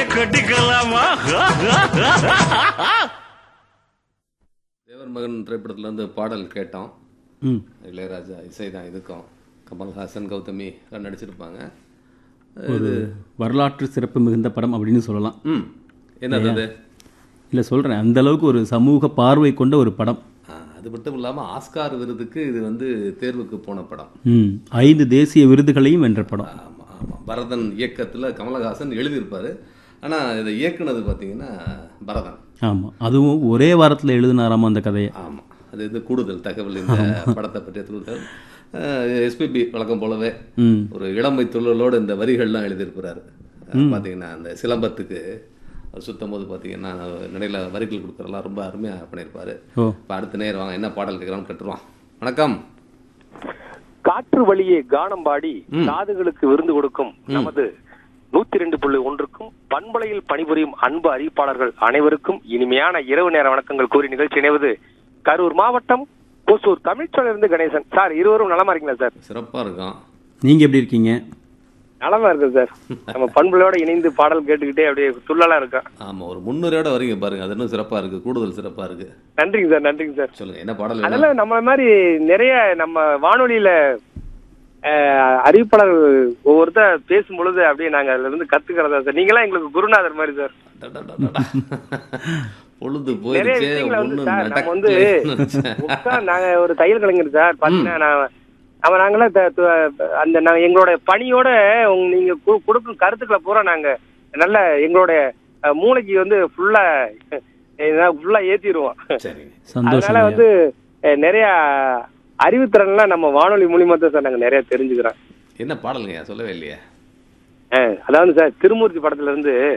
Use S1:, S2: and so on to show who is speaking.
S1: கட்டிக்கலாமா
S2: தேவர் மகன் திரைப்படத்துல இருந்து பாடல் கேட்டோம்
S3: ம்
S2: இளையராஜா இசை தான் இதுக்கும் கமல்ஹாசன் கௌதமி எல்லாம் நடிச்சிருப்பாங்க
S3: ஒரு வரலாற்று சிறப்பு மிகுந்த படம் அப்படின்னு சொல்லலாம்
S2: ம் என்னது அது
S3: இல்லை சொல்கிறேன் அந்த அளவுக்கு ஒரு சமூக பார்வை கொண்ட ஒரு படம்
S2: ஆ, அது மட்டும் இல்லாமல் ஆஸ்கார் விருதுக்கு இது வந்து தேர்வுக்கு போன படம்
S3: ம் ஐந்து தேசிய விருதுகளையும் வென்ற படம்
S2: ஆமாம் ஆமாம் பரதன் இயக்கத்தில் கமலஹாசன் எழுதியிருப்பார் ஆனால் இதை இயக்குனது பார்த்தீங்கன்னா பரதன்
S3: ஆமாம் அதுவும் ஒரே வாரத்தில் எழுதினாராமா அந்த கதையை
S2: ஆமாம் அது இது கூடுதல் தகவல் இந்த படத்தை பற்றிய கூடுதல் எஸ்பிபி வழக்கம் போலவே
S3: ம்
S2: ஒரு இளமை துள்ளலோடு இந்த வரிகள்லாம் எழுதியிருக்கிறாரு பார்த்தீங்கன்னா அந்த சிலம்பத்துக்கு அவர் சுத்தும் போது பார்த்தீங்கன்னா நிலையில் வரிகள் கொடுக்குறதெல்லாம் ரொம்ப அருமையாக பண்ணியிருப்பாரு
S3: ஓ
S2: இப்போ அடுத்த நேரம் வாங்க என்ன பாடல் கேட்குறான்னு கட்டுருவான் வணக்கம்
S4: காற்று வழியே கானம் பாடி காதுகளுக்கு விருந்து கொடுக்கும் நமது நூத்தி ரெண்டு புள்ளி ஒன்றுக்கும் பண்பலையில் பணிபுரியும் அன்பு அறிவிப்பாளர்கள் அனைவருக்கும் இனிமையான இரவு நேர வணக்கங்கள் கூறி நிகழ்ச்சி இணைவது கரூர் மாவட்டம் கொசூர் தமிழ்ச்சோழிலிருந்து கணேசன் சார் இருவரும் நலமா இருக்கீங்களா சார்
S2: சிறப்பாக இருக்கும்
S3: நீங்கள் எப்படி இருக்கீங்க
S4: நலமா இருக்கு சார் நம்ம பண்புலையோட இணைந்து பாடல் கேட்டுக்கிட்டே அப்படியே துள்ளலா இருக்கோம்
S2: ஆமாம் ஒரு முன்னுரையோட வரீங்க பாருங்க அது இன்னும் சிறப்பாக இருக்குது கூடுதல் சிறப்பாக இருக்குது
S4: நன்றிங்க சார் நன்றிங்க சார்
S2: சொல்லுங்கள் என்ன பாடல் வேணும்?
S4: அதெல்லாம் நம்ம மாதிரி நிறைய நம்ம வானொலியில அஹ், அறிவிப்பாளர் ஒவ்வொருத்தர் பேசும் பொழுது அப்படியே நாங்க அதுல இருந்து கத்துக்கிறதா சார் நீங்களாம் எங்களுக்கு குருநாதர் மாதிரி சார்
S2: டடடடடா. பொழுது
S4: நிறைய
S2: போயிருச்சே
S4: விஷயங்களை வந்து
S2: ஒன்றும்
S4: சார் நம்ம வந்து
S2: நடக்கலைன்னு
S4: உட்கார் நாங்க ஒரு தையல் கலைஞர் சார் பாத்தீங்கன்னா நான் அவன் நாங்களாம் த- த- அந்த நான் எங்களோட பணியோட உங்க நீங்க கு- கொடுக்கும் கருத்துக்களை பூரா நாங்க நல்ல எங்களோட அஹ், மூளைக்கு வந்து ஃபுல்லா ஃபுல்லா ஏத்திடுவோம்
S2: சரிங்க
S3: சந்தோஷம்
S4: அதனால வந்து அஹ், நிறைய அறிவுத்திறன்லாம் நம்ம வானொலி மூலியமா தான் சார் நாங்க நிறைய தெரிஞ்சுக்கிறோம்
S2: என்ன பாடலுங்க சொல்லவே இல்லையே
S4: அஹ், அதாவது சார் திருமூர்த்தி படத்துல இருந்து